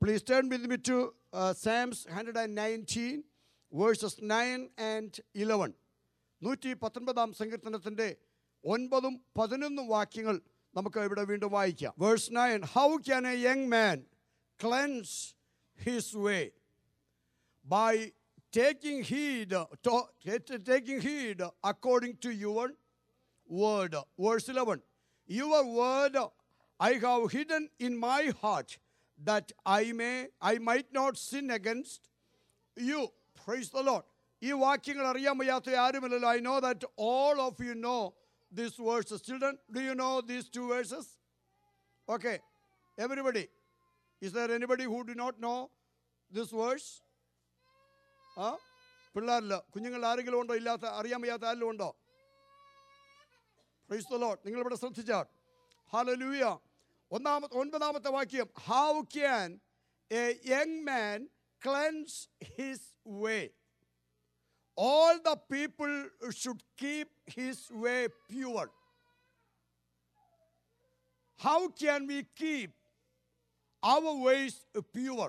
Please turn with me to uh, Psalms 119, verses 9 and 11. നൂറ്റി പത്തൊൻപതാം സങ്കീർത്തനത്തിന്റെ ഒൻപതും പതിനൊന്നും വാക്യങ്ങൾ നമുക്ക് ഇവിടെ വീണ്ടും വായിക്കാം verse nine how can a young man cleanse his way by taking heed to- taking heed according to your word verse 11 your word i have hidden in my heart that i may i might not sin against you praise the lord ഈ വാക്യങ്ങൾ അറിയാൻ വയ്യാത്ത ആരുമില്ലല്ലോ I know that all of you know this verses children do you know these two verses okay everybody is there anybody who do not know this verse ആ പിള്ളേരില്ല കുഞ്ഞുങ്ങൾ ആരെങ്കിലും ഉണ്ടോ ഇല്ലാത്ത അറിയാൻ വയ്യാത്ത ആരെങ്കിലും ഉണ്ടോ പ്രൈസ് ദ ലോർഡ് നിങ്ങൾ ഇവിടെ ശ്രദ്ധിച്ചാൽ ഹല്ലേലൂയ ഒന്നാമത്തെ ഒൻപതാമത്തെ വാക്യം how can a young man cleanse his way all the people should keep his way pure how can we keep our ways pure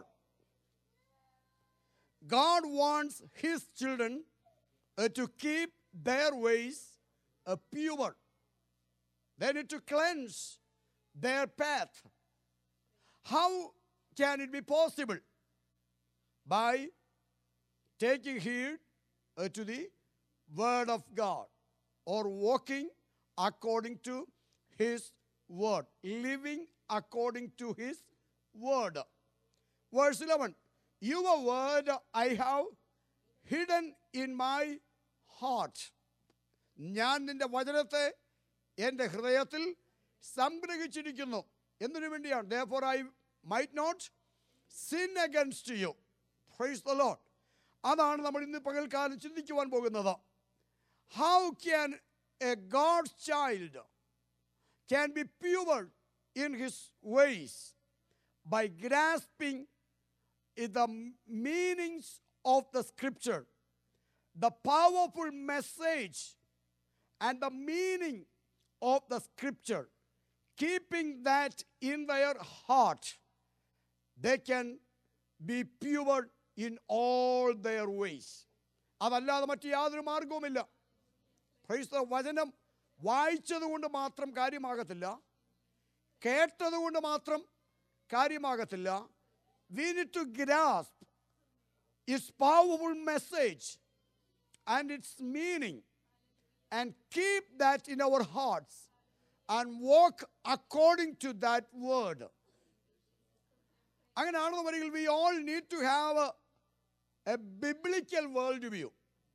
God wants His children uh, to keep their ways uh, pure. They need to cleanse their path. How can it be possible? By taking heed uh, to the Word of God or walking according to His Word, living according to His Word. Verse 11 Your word I have hidden in my heart. ഞാൻ നിന്റെ വചനത്തെ എൻ്റെ ഹൃദയത്തിൽ സംഗ്രഹിച്ചിരിക്കുന്നു എന്തിനു വേണ്ടിയാണ് therefore I might not sin against you. Praise the Lord. അതാണ് നമ്മൾ ഇന്ന് പകൽക്കാലം ചിന്തിക്കുവാൻ പോകുന്നത് how can a God's child can be pure in his ways by grasping is the meanings of the scripture, the powerful message and the meaning of the scripture, keeping that in their heart, they can be pure in all their ways. അതല്ലാതെ മറ്റു യാതൊരു മാർഗവുമില്ല ക്രൈസ്തവ വചനം വായിച്ചതുകൊണ്ട് മാത്രം കാര്യമാകത്തില്ല കേട്ടതുകൊണ്ട് മാത്രം കാര്യമാകത്തില്ല we need to grasp its powerful message and its meaning and keep that in our hearts and walk according to that word. അങ്ങനെയാണെന്ന് വരികിൽ we all need to have a biblical world view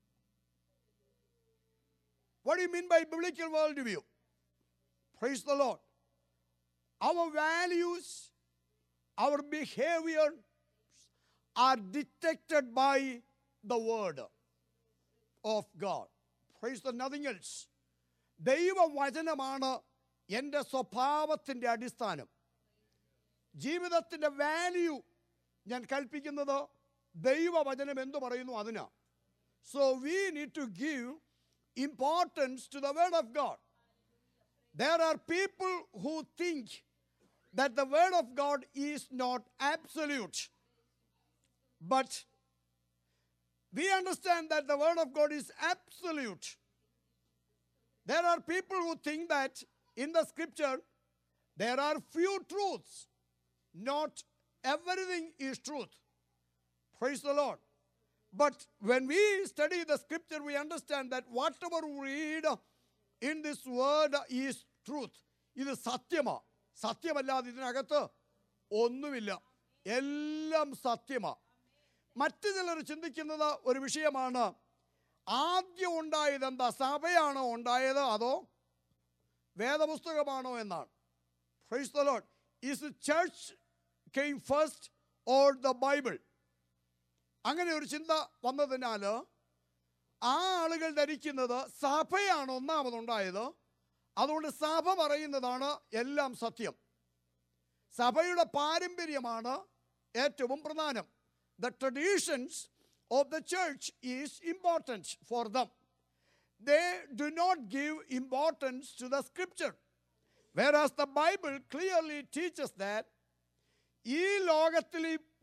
What do you mean by biblical world view? Praise the Lord. Our values our behavior are detected by the word of God. Praise the nothing else. ദൈവവചനമാണ് എൻ്റെ സ്വഭാവത്തിൻ്റെ അടിസ്ഥാനം ജീവിതത്തിൻ്റെ value ഞാൻ കൽപ്പിക്കുന്നത് ദൈവവചനം എന്തു പറയുന്നു അതിനാ so we need to give importance to the word of God there are people who think that the word of God is not absolute. But we understand that the word of God is absolute. There are people who think that in the scripture there are few truths. Not everything is truth. Praise the Lord. But when we study the scripture, we understand that whatever we read in this word is truth. ഇത് സത്യമാണ് സത്യമല്ലാതെ ഇതിനകത്ത് ഒന്നുമില്ല എല്ലാം സത്യമാണ് മറ്റു ചിലർ ചിന്തിക്കുന്നത് ഒരു വിഷയമാണ് ആദ്യം ഉണ്ടായത് എന്താ സഭയാണോ ഉണ്ടായത് അതോ വേദപുസ്തകമാണോ എന്നാണ് praise the Lord is church came first or the Bible അങ്ങനെ ഒരു ചിന്ത വന്നതിനാൽ ആ ആളുകൾ ധരിക്കുന്നത് സഭയാണ് ഒന്നാമതുണ്ടായത് അതുകൊണ്ട് സഭ പറയുന്നതാണ് എല്ലാം സത്യം സഭയുടെ പാരമ്പര്യമാണ് ഏറ്റവും പ്രധാനം the traditions of the church is important for them they do not give importance to the scripture whereas the Bible clearly teaches that ഈ ലോകത്തിൽ ഈ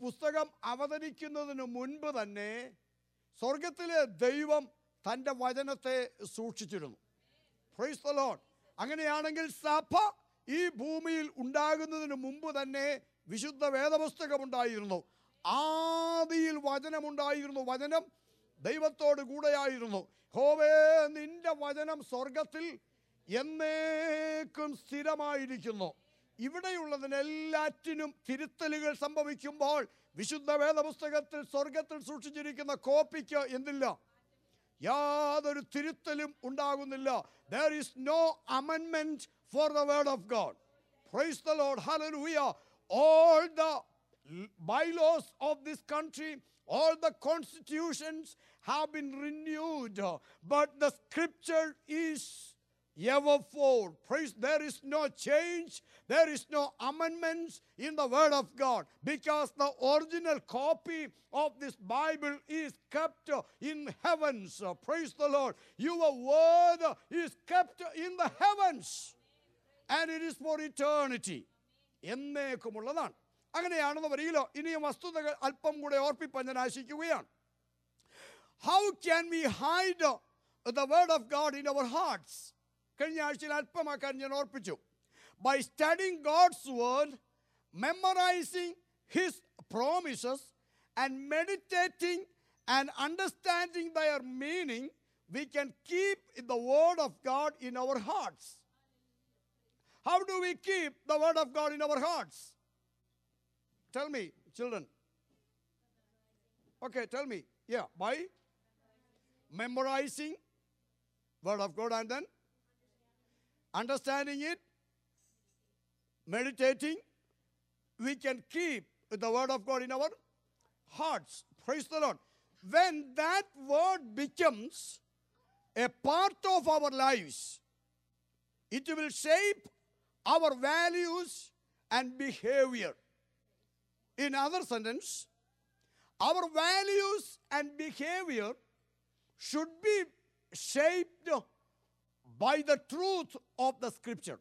പുസ്തകം അവതരിക്കുന്നതിന് മുൻപ് തന്നെ സ്വർഗത്തിലെ ദൈവം തൻ്റെ വചനത്തെ സൂക്ഷിച്ചിരുന്നു പ്രൈസ് ദ ലോർഡ് അങ്ങനെയാണെങ്കിൽ സഭ ഈ ഭൂമിയിൽ ഉണ്ടാകുന്നതിന് മുമ്പ് തന്നെ വിശുദ്ധ വേദപുസ്തകം ഉണ്ടായിരുന്നു ആദിയിൽ വചനമുണ്ടായിരുന്നു വചനം ദൈവത്തോട് കൂടെയായിരുന്നു ഹോവേ നിന്റെ വചനം സ്വർഗത്തിൽ എന്നേക്കും സ്ഥിരമായിരിക്കുന്നു ഇവിടെയുള്ളതിനെല്ലാറ്റിനും തിരുത്തലുകൾ സംഭവിക്കുമ്പോൾ വിശുദ്ധ വേദപുസ്തകത്തിൽ സ്വർഗത്തിൽ സൂക്ഷിച്ചിരിക്കുന്ന കോപ്പിക്ക് എന്തില്ല യാതൊരു തിരുത്തലും ഉണ്ടാകുന്നില്ല ദർ ഈസ് നോ അമെൻമെന്റ് for the word of God praise the Lord hallelujah all the bylaws of this country all the constitutions have been renewed but the scripture is ever forward praise there is no change there is no amendments in the word of god because the original copy of this bible is kept in heavens praise the lord your word is kept in the heavens and it is for eternity എന്നേക്കുമുള്ളതാണ് അങ്ങനെയാണെന്ന് വരികിലോ ഇനിയും വസ്തുതകൾ അല്പം കൂടെ ഓർപ്പിപ്പാൻ ഞാൻ ആശിക്കുകയാണ് how can we hide the word of God in our hearts കഴിഞ്ഞ ആഴ്ചയിൽ അല്പമാക്കാൻ ഞാൻ ഓർപ്പിച്ചു by studying God's word memorising his promises and meditating and understanding their meaning we can keep the word of God in our hearts How do we keep the word of God in our hearts? Tell me, children. Okay, tell me. Yeah, by memorizing word of God and then understanding it, meditating, we can keep the word of God in our hearts. Praise the Lord. When that word becomes a part of our lives, it will shape our values and behavior. In other sentence, our values and behavior should be shaped by the truth of the scripture.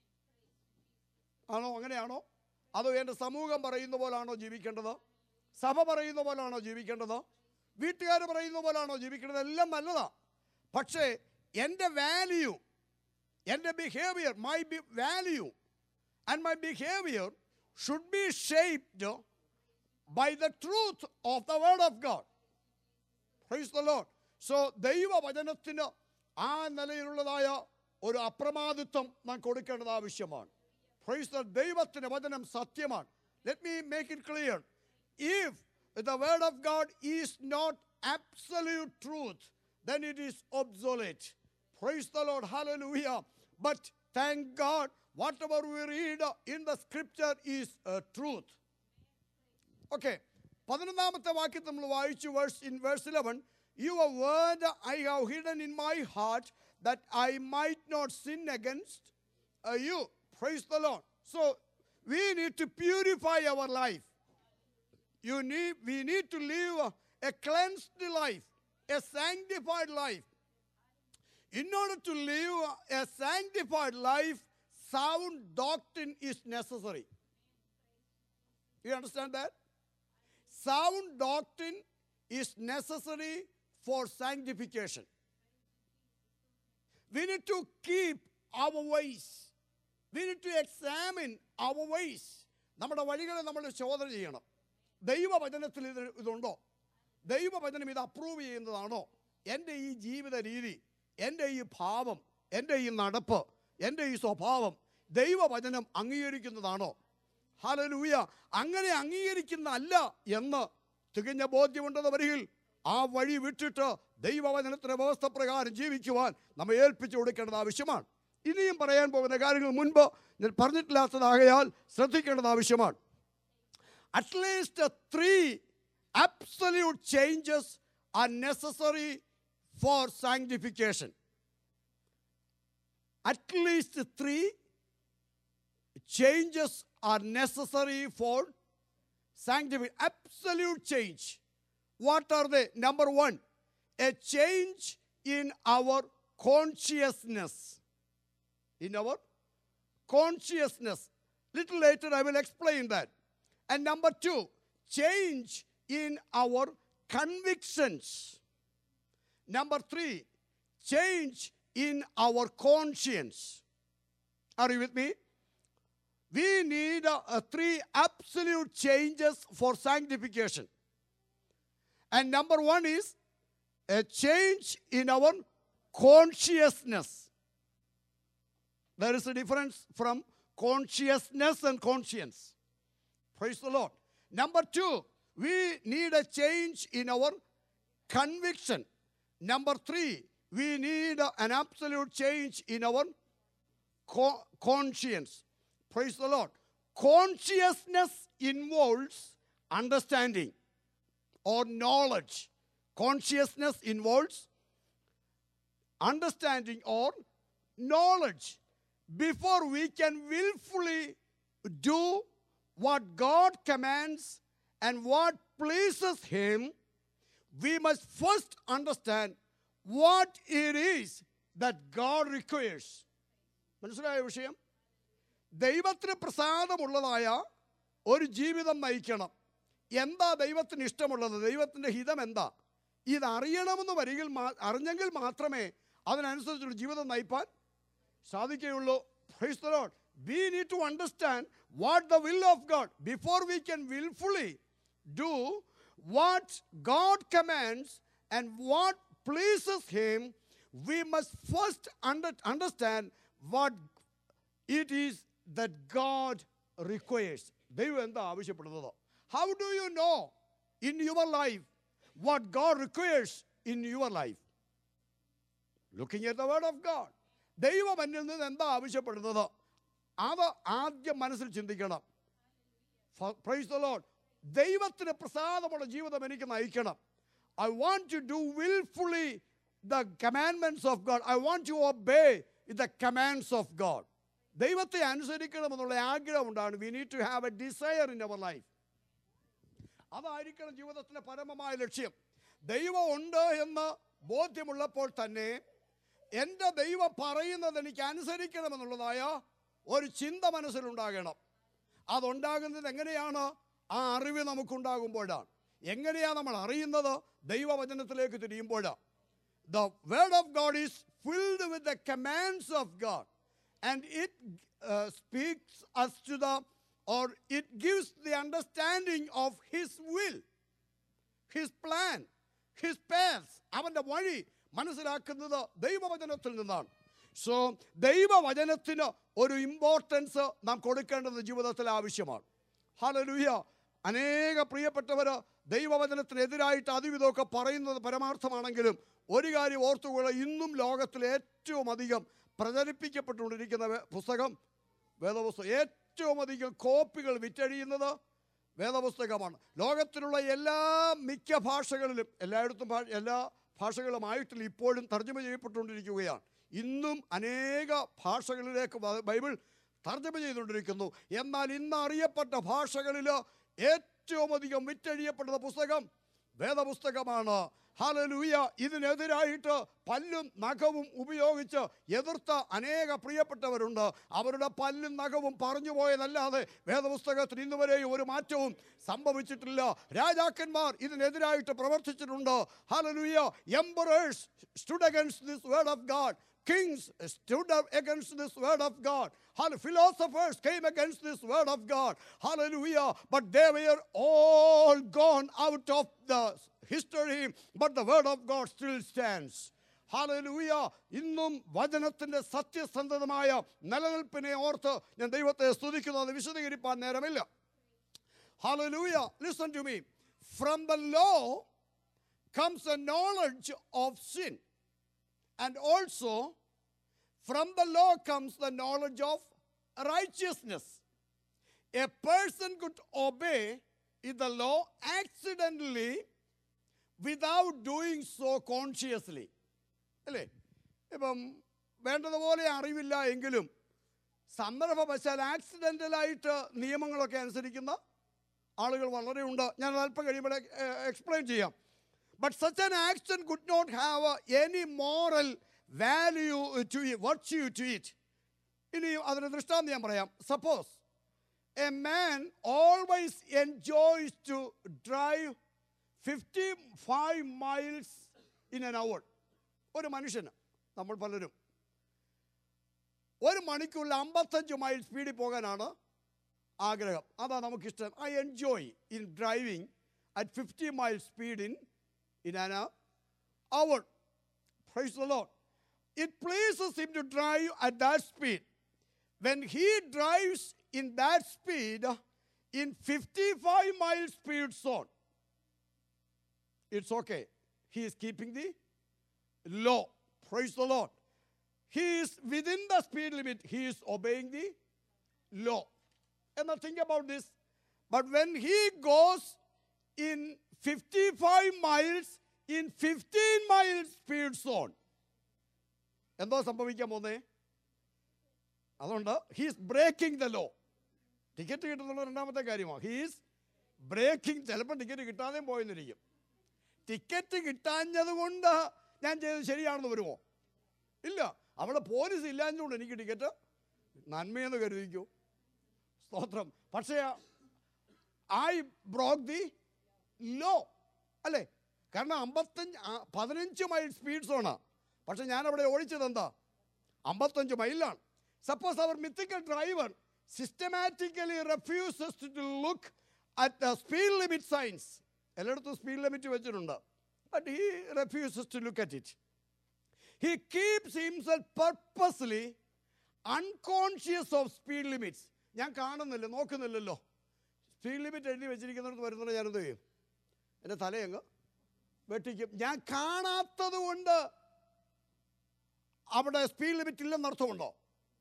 ആണോ അങ്ങനെയാണോ അതോ എൻ്റെ സമൂഹം പറയുന്ന പോലാണോ ജീവിക്കേണ്ടത് സഭ പറയുന്ന പോലാണോ ജീവിക്കേണ്ടത് വീട്ടുകാർ പറയുന്ന പോലാണോ ജീവിക്കേണ്ടത് എല്ലാം നല്ലതാ പക്ഷേ എൻ്റെ വാല്യൂ എൻ്റെ behaviour my value and my behaviour should be shaped by the truth of the word of God praise the Lord so ദൈവവചനത്തിന് ആ നിലയിലുള്ളതായ ഒരു അപ്രമാദിത്വം നാം കൊടുക്കേണ്ടത് ആവശ്യമാണ് പ്രൈസ് ദ ദൈവത്തിൻ്റെ വചനം സത്യമാണ് let me make it clear if the word of God is not absolute truth, then it is obsolete. Praise the Lord. Hallelujah. But thank God, whatever we read in the scripture is uh, truth. Okay പതിനൊന്നാമത്തെ വാക്യം നമ്മൾ വായിച്ചു verse in verse eleven your word I have hidden in my heart that I might not sin against you praise the Lord so we need to purify our life you need we need to live a, a cleansed life a sanctified life in order to live a sanctified life sound doctrine is necessary you understand that sound doctrine is necessary for sanctification we need to keep our ways we need to examine our ways നമ്മുടെ വഴികളെ നമ്മൾ ശോധന ചെയ്യണം ദൈവവചനത്തിൽ ഇത് ഇതുണ്ടോ ദൈവവചനം ഇത് അപ്രൂവ് ചെയ്യുന്നതാണോ എൻ്റെ ഈ ജീവിത രീതി എൻ്റെ ഈ ഭാവം എൻ്റെ ഈ നടപ്പ് എൻ്റെ ഈ സ്വഭാവം ദൈവവചനം അംഗീകരിക്കുന്നതാണോ ഹലലൂയ അങ്ങനെ അംഗീകരിക്കുന്നതല്ല എന്ന് തികഞ്ഞ ബോധ്യമുണ്ടെന്ന് വരികിൽ ആ വഴി വിട്ടിട്ട് ദൈവവചനത്തിന്റെ വ്യവസ്ഥ പ്രകാരം ജീവിക്കുവാൻ നമ്മെ ഏൽപ്പിച്ചു കൊടുക്കേണ്ടത് ആവശ്യമാണ് ഇനിയും പറയാൻ പോകുന്ന കാര്യങ്ങൾ മുൻപ് ഞാൻ പറഞ്ഞിട്ടില്ലാത്തതാകയാൽ ശ്രദ്ധിക്കേണ്ടത് ആവശ്യമാണ് at least uh, three absolute changes are necessary for sanctification. At least three changes are necessary for sanctification. Absolute change. What are they? Number one, a change in our consciousness. In our consciousness. Little later, I will explain that. And number two, change in our convictions. Number three, change in our conscience. Are you with me? We need uh, uh, three absolute changes for sanctification. And number one is a change in our consciousness. There is a difference from consciousness and conscience. Praise the Lord. Number two, we need a change in our conviction. Number three, we need uh, an absolute change in our co- conscience. Praise the Lord. Consciousness involves understanding or knowledge. Consciousness involves understanding or knowledge. Before we can willfully do what God commands and what pleases Him, we must first understand what it is that God requires. മനസ്സിലായ വിഷയം ദൈവത്തിന് പ്രസാദമുള്ളതായ ഒരു ജീവിതം നയിക്കണം എന്താ ദൈവത്തിന് ഇഷ്ടമുള്ളത് ദൈവത്തിൻ്റെ ഹിതം എന്താ ഇത് അറിയണമെന്ന് വരികിൽ മാ- അറിഞ്ഞെങ്കിൽ മാത്രമേ അതിനനുസരിച്ചുള്ള ജീവിതം നയിപ്പാൻ സാധിക്കുകയുള്ളൂ Praise the Lord. We need to understand what the will of God before we can willfully do what God commands and what pleases Him. We must first under, understand what it is that God requires. ദൈവം എന്താ ആവശ്യപ്പെടുന്നത് how do you know in your life what God requires in your life looking at the word of God ദൈവം എന്നിൽ നിന്ന് എന്താ ആവശ്യപ്പെടുന്നത് അത് ആദ്യം മനസ്സിൽ ചിന്തിക്കണം പ്രൈസ് ദ ലോഡ് ദൈവത്തിന് പ്രസാദമുള്ള ജീവിതം എനിക്ക് നയിക്കണം I want to do wilfully the commandments of God I want to obey the commands of God ദൈവത്തെ അനുസരിക്കണമെന്നുള്ള ആഗ്രഹമുണ്ടാണ് we need to have a desire in our life അതായിരിക്കണം ജീവിതത്തിലെ പരമമായ ലക്ഷ്യം ദൈവം ഉണ്ട് എന്ന് ബോധ്യമുള്ളപ്പോൾ തന്നെ എൻ്റെ ദൈവം പറയുന്നത് എനിക്ക് അനുസരിക്കണമെന്നുള്ളതായ ഒരു ചിന്ത മനസ്സിലുണ്ടാകണം അതുണ്ടാകുന്നത് എങ്ങനെയാണ് ആ അറിവ് നമുക്കുണ്ടാകുമ്പോഴാണ് എങ്ങനെയാണ് നമ്മൾ അറിയുന്നത് ദൈവവചനത്തിലേക്ക് തിരിയുമ്പോഴാണ് the word of God is filled with the commands of God and it uh, speaks us to the or it gives the understanding of his will his plan his path അവൻ്റെ വഴി മനസ്സിലാക്കുന്നത് ദൈവവചനത്തിൽ നിന്നാണ് സോ ദൈവവചനത്തിന് ഒരു importance നാം കൊടുക്കേണ്ടത് ജീവിതത്തിൽ ആവശ്യമാണ് ഹലലുയ അനേക പ്രിയപ്പെട്ടവർ ദൈവവചനത്തിനെതിരായിട്ട് അതുവിധമൊക്കെ പറയുന്നത് പരമാർത്ഥമാണെങ്കിലും ഒരു കാര്യം ഓർത്തുകൊള്ളുക ഇന്നും ലോകത്തിൽ ഏറ്റവും അധികം പ്രചരിപ്പിക്കപ്പെട്ടുകൊണ്ടിരിക്കുന്ന വേ- പുസ്തകം വേദപുസ്തകം ഏറ്റവും അധികം കോപ്പികൾ വിറ്റഴിയുന്നത് വേദപുസ്തകമാണ് ലോകത്തിലുള്ള എല്ലാ മിക്ക ഭാഷകളിലും എല്ലായിടത്തും ഭാ- എല്ലാ ഭാഷകളുമായിട്ടില്ല ഇപ്പോഴും തർജ്ജമ ചെയ്യപ്പെട്ടുകൊണ്ടിരിക്കുകയാണ് ഇന്നും അനേക ഭാഷകളിലേക്ക് ബ- ബൈബിൾ തർജ്ജമ ചെയ്തുകൊണ്ടിരിക്കുന്നു എന്നാൽ ഇന്ന് അറിയപ്പെട്ട ഭാഷകളിൽ ഏറ്റവും അധികം വിറ്റഴിയപ്പെടുന്ന പുസ്തകം വേദപുസ്തകമാണ് ഹലലൂയ ഇതിനെതിരായിട്ട് പല്ലും നഖവും ഉപയോഗിച്ച് എതിർത്ത അനേക പ്രിയപ്പെട്ടവരുണ്ട് അവരുടെ പല്ലും നഖവും പറഞ്ഞു പോയതല്ലാതെ വേദപുസ്തകത്തിന് ഇന്നുവരെയും ഒരു മാറ്റവും സംഭവിച്ചിട്ടില്ല രാജാക്കന്മാർ ഇതിനെതിരായിട്ട് പ്രവർത്തിച്ചിട്ടുണ്ട് hallelujah emperors stood against this word of God Kings stood up against this word of God. Hall- Philosophers came against this word of God. Hallelujah. But they were all gone out of the history. But the word of God still stands. Hallelujah ഇന്നും വചനത്തിന്റെ സത്യസന്ധതമായ നിലനിൽപ്പിനെ ഓർത്ത് ഞാൻ ദൈവത്തെ സ്തുതിക്കുന്നത് വിശദീകരിപ്പാൻ നേരമില്ല hallelujah listen to me from the law comes a knowledge of sin. And also, from the law comes the knowledge of righteousness. A person could obey the law accidentally without doing so consciously. അല്ലേ ഇപ്പം വേണ്ടതുപോലെ അറിവില്ല എങ്കിലും സന്ദർഭവശാൽ ആക്സിഡൻ്റലായിട്ട് നിയമങ്ങളൊക്കെ അനുസരിക്കുന്ന ആളുകൾ വളരെ ഉണ്ട് ഞാൻ അല്പം കഴിയുമ്പോൾ എക്സ്പ്ലെയിൻ ചെയ്യാം but such an action could not have any moral value to virtue to it ഇനി അതിന് ദൃഷ്ടാന്തം ഞാൻ പറയാം suppose a man always enjoys to drive 55 miles in an hour. ഒരു മനുഷ്യന് നമ്മൾ പലരും ഒരു മണിക്കൂറിൽ അമ്പത്തഞ്ച് മൈൽ സ്പീഡിൽ പോകാനാണ് ആഗ്രഹം അതാ നമുക്കിഷ്ടം I enjoy in driving at fifty mile speed in in an hour praise the Lord it pleases him to drive at that speed when he drives in that speed in 55 mile speed zone it's okay he is keeping the law praise the lord he is within the speed limit he is obeying the law and now think about this but when he goes in 55 miles in 15 mile speed zone എന്തോ സംഭവിക്കാൻ പോന്നേ അതുകൊണ്ട് he's breaking the law ticket കിട്ടുന്നുള്ള രണ്ടാമത്തെ കാര്യമാണ് he's breaking ചിലപ്പോൾ ticket കിട്ടാതെയും പോയെന്നിരിക്കും ടിക്കറ്റ് കിട്ടാഞ്ഞത് കൊണ്ട് ഞാൻ ചെയ്തത് ശരിയാണെന്ന് വരുമോ ഇല്ല അവിടെ പോലീസ് ഇല്ലാഞ്ഞുകൊണ്ട് എനിക്ക് ടിക്കറ്റ് നന്മയെന്ന് കരുതിക്കൂ സ്തോത്രം പക്ഷേ ഐ ബ്രോക്ക് ദി ലോ അല്ലേ കാരണം അമ്പത്തഞ്ച് ആ, പതിനഞ്ച് മൈൽ സ്പീഡ് സോണാണ് പക്ഷെ ഞാൻ അവിടെ ഓടിച്ചത് എന്താ അമ്പത്തഞ്ച് മൈലാണ് suppose our mythical driver systematically refuses to look at the speed limit signs എല്ലായിടത്തും സ്പീഡ് ലിമിറ്റ് വെച്ചിട്ടുണ്ട് but he refuses to look at it he keeps himself purposely unconscious of speed limits ഞാൻ കാണുന്നില്ല നോക്കുന്നില്ലല്ലോ സ്പീഡ് ലിമിറ്റ് എഴുതി വെച്ചിരിക്കുന്നിടത്ത് വരുന്നത് ഞാൻ എന്ത് ചെയ്യും എൻ്റെ തലയങ്ങ് വെട്ടിക്കും ഞാൻ കാണാത്തത് കൊണ്ട് അവിടെ സ്പീഡ് ലിമിറ്റ് ഇല്ലെന്ന് അർത്ഥമുണ്ടോ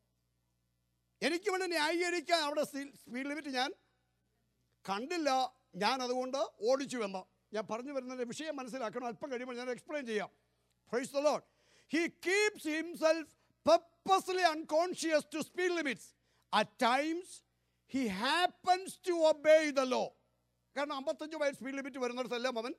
എനിക്ക് വേണ്ടി ന്യായീകരിക്കാൻ അവിടെ സ്പീഡ് ലിമിറ്റ് ഞാൻ കണ്ടില്ല ഞാൻ അതുകൊണ്ട് ഓടിച്ചു എന്ന് ഞാൻ പറഞ്ഞു വരുന്നതിൻ്റെ വിഷയം മനസ്സിലാക്കണം അല്പം കഴിയുമ്പോൾ ഞാൻ എക്സ്പ്ലെയിൻ ചെയ്യാം praise the Lord he keeps himself purposely unconscious to speed limits at times he happens to obey the law കാരണം അമ്പത്തഞ്ച് മൈൽ സ്പീഡ് ലിമിറ്റ് വരുന്നിടത്തെല്ലാം അവൻ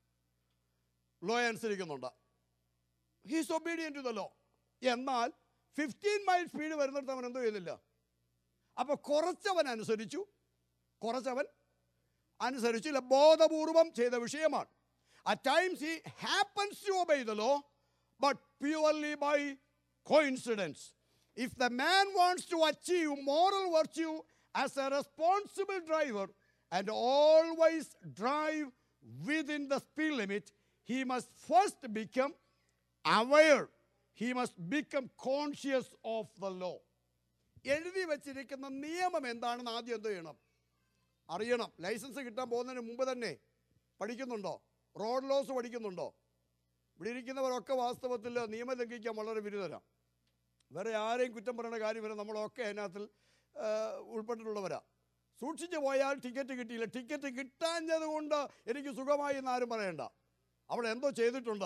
ലോ അനുസരിക്കുന്നുണ്ട് he's obedient to the law എന്നാൽ ഫിഫ്റ്റീൻ മൈൽ സ്പീഡ് വരുന്നിടത്ത് അവൻ എന്തോ ചെയ്യുന്നില്ല അപ്പോൾ കുറച്ചവൻ അനുസരിച്ചു കുറച്ചവൻ അനുസരിച്ചില്ല ബോധപൂർവം ചെയ്ത വിഷയമാണ് at times he happens to obey the law but purely by coincidence if the man wants to achieve moral virtue as a responsible driver and always drive within the speed limit, he must first become aware. He must become conscious of the law. എഴുതി വച്ചിരിക്കുന്ന നിയമം എന്താണെന്ന് ആദ്യം എന്ത് ചെയ്യണം അറിയണം licence കിട്ടാൻ പോകുന്നതിന് മുമ്പ് തന്നെ പഠിക്കുന്നുണ്ടോ റോഡ് ലോസ് പഠിക്കുന്നുണ്ടോ ഇവിടെ ഇരിക്കുന്നവരൊക്കെ വാസ്തവത്തിൽ നിയമം ലംഘിക്കാൻ വളരെ വിരുദ്ധരാണ് വേറെ ആരെയും കുറ്റം പറയേണ്ട കാര്യമില്ല നമ്മളൊക്കെ അതിനകത്തിൽ ആ, ഉൾപ്പെട്ടിട്ടുള്ളവരാ സൂക്ഷിച്ചു പോയാൽ ടിക്കറ്റ് കിട്ടിയില്ല ടിക്കറ്റ് കിട്ടാഞ്ഞത് കൊണ്ട് എനിക്ക് സുഖമായി എന്ന് ആരും പറയണ്ട അവിടെ എന്തോ ചെയ്തിട്ടുണ്ട്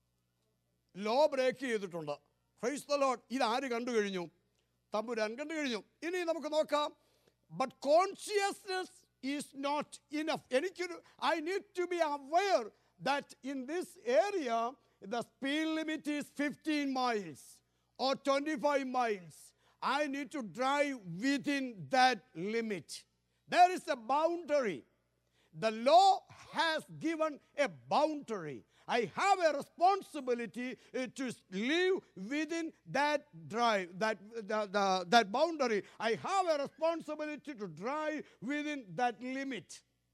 ലോ ബ്രേക്ക് ചെയ്തിട്ടുണ്ട് ഫ്രൈസ് ദ ലോഡ് ഇത് ആര് കണ്ടു കഴിഞ്ഞു തമ്പുരാൻ കണ്ടു കഴിഞ്ഞു ഇനി നമുക്ക് നോക്കാം but consciousness is not enough എനിക്കൊരു I need to be aware that in this area the speed limit is fifteen miles or twenty five miles I need to drive within that limit there is a boundary the law has given a boundary. I have a responsibility uh, to live within that drive, that, the, the, that boundary. I have a responsibility to drive within that limit.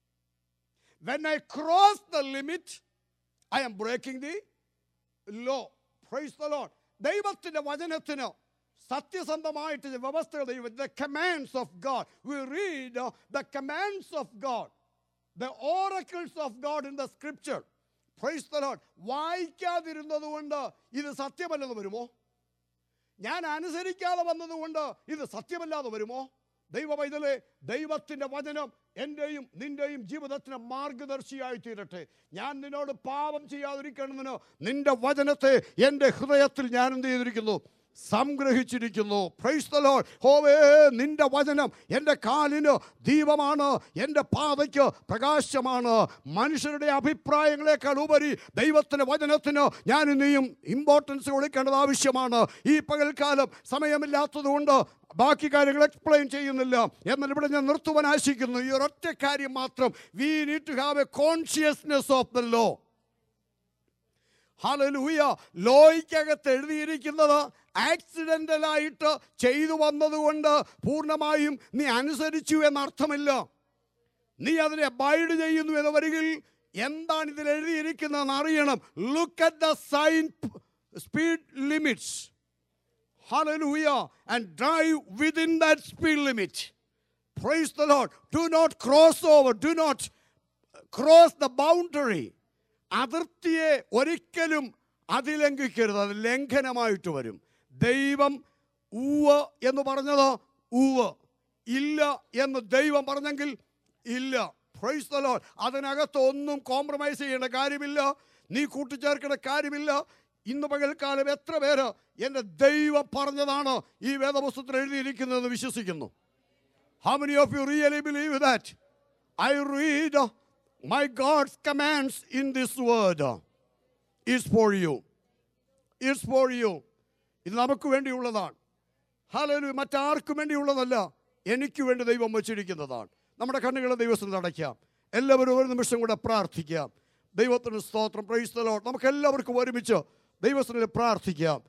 When I cross the limit, I am breaking the law. Praise the Lord. ദൈവത്തിൻ്റെ വചനത്തിന് സത്യസന്ധമായിട്ട് വ്യവസ്ഥകൾ ദൈവം the commands of God we read the commands of God the oracles of God in the scripture praise the Lord വായിക്കാതിരുന്നത് കൊണ്ട് ഇത് സത്യമല്ലെന്ന് വരുമോ ഞാൻ അനുസരിക്കാതെ വന്നതുകൊണ്ട് ഇത് സത്യമല്ലാതെ വരുമോ ദൈവ പൈതലെ ദൈവത്തിൻ്റെ വചനം എൻ്റെയും നിൻ്റെയും ജീവിതത്തിന് മാർഗദർശിയായി തീരട്ടെ ഞാൻ നിന്നോട് പാപം ചെയ്യാതിരിക്കണമെന്ന് നിന്റെ വചനത്തെ എൻ്റെ ഹൃദയത്തിൽ ഞാൻ എന്ത് ചെയ്തിരിക്കുന്നു സംഗ്രഹിച്ചിരിക്കുന്നു പ്രൈസ് the Lord. ഹോവേ നിന്റെ വചനം എൻ്റെ കാലിന് ദീപമാണ് എൻ്റെ പാതയ്ക്ക് പ്രകാശമാണ് മനുഷ്യരുടെ അഭിപ്രായങ്ങളെക്കാൾ ഉപരി ദൈവത്തിൻ്റെ വചനത്തിന് ഞാൻ ഇനിയും ഇമ്പോർട്ടൻസ് കൊടുക്കേണ്ടത് ആവശ്യമാണ് ഈ പകൽക്കാലം സമയമില്ലാത്തതുകൊണ്ട് ബാക്കി കാര്യങ്ങൾ എക്സ്പ്ലെയിൻ ചെയ്യുന്നില്ല എന്നാൽ ഇവിടെ ഞാൻ നിർത്തുവാൻ ആശിക്കുന്നു ഈ ഒരൊറ്റ കാര്യം മാത്രം we need to have a consciousness of the law hallelujah ലോയ്ക്കകത്ത് എഴുതിയിരിക്കുന്നത് ആക്സിഡൻ്റലായിട്ട് ചെയ്തു വന്നതുകൊണ്ട് പൂർണ്ണമായും നീ അനുസരിച്ചു എന്നർത്ഥമില്ല നീ അതിനെ ബൈഡ് ചെയ്യുന്നു എന്ന് വരികിൽ എന്താണ് ഇതിൽ എഴുതിയിരിക്കുന്നതെന്ന് അറിയണം look at the sign speed limits Hallelujah. And drive within that speed limit. Praise the Lord. Do not cross over. Do not cross the boundary. അതിർത്തിയെ ഒരിക്കലും അതിലംഘിക്കരുത് അത് ലംഘനമായിട്ട് വരും ദൈവം ഊവ് എന്ന് പറഞ്ഞത് ഊവ് ഇല്ല എന്ന് ദൈവം പറഞ്ഞെങ്കിൽ ഇല്ല പ്രൈസ് the Lord. അതിനകത്ത് ഒന്നും കോംപ്രമൈസ് ചെയ്യേണ്ട കാര്യമില്ല നീ കൂട്ടിച്ചേർക്കേണ്ട കാര്യമില്ല ഇന്ന് പകൽക്കാലം എത്ര പേര് എൻ്റെ ദൈവം പറഞ്ഞതാണ് ഈ വേദപുസ്തകത്തിൽ എഴുതിയിരിക്കുന്നതെന്ന് വിശ്വസിക്കുന്നു How many of you really believe that? I read my God's commands in this word. It's for you. It's for you. ഇത് നമുക്ക് വേണ്ടിയുള്ളതാണ് ഹലോ മറ്റാർക്കും വേണ്ടിയുള്ളതല്ല എനിക്ക് വേണ്ടി ദൈവം വച്ചിരിക്കുന്നതാണ് നമ്മുടെ കണ്ണുകളെ ദൈവത്തിന് അടയ്ക്കാം എല്ലാവരും ഒരു നിമിഷം കൂടെ പ്രാർത്ഥിക്കാം ദൈവത്തിന് സ്തോത്രം പ്രൈസ്തലോ നമുക്ക് എല്ലാവർക്കും ഒരുമിച്ച് ദൈവത്തിന് പ്രാർത്ഥിക്കാം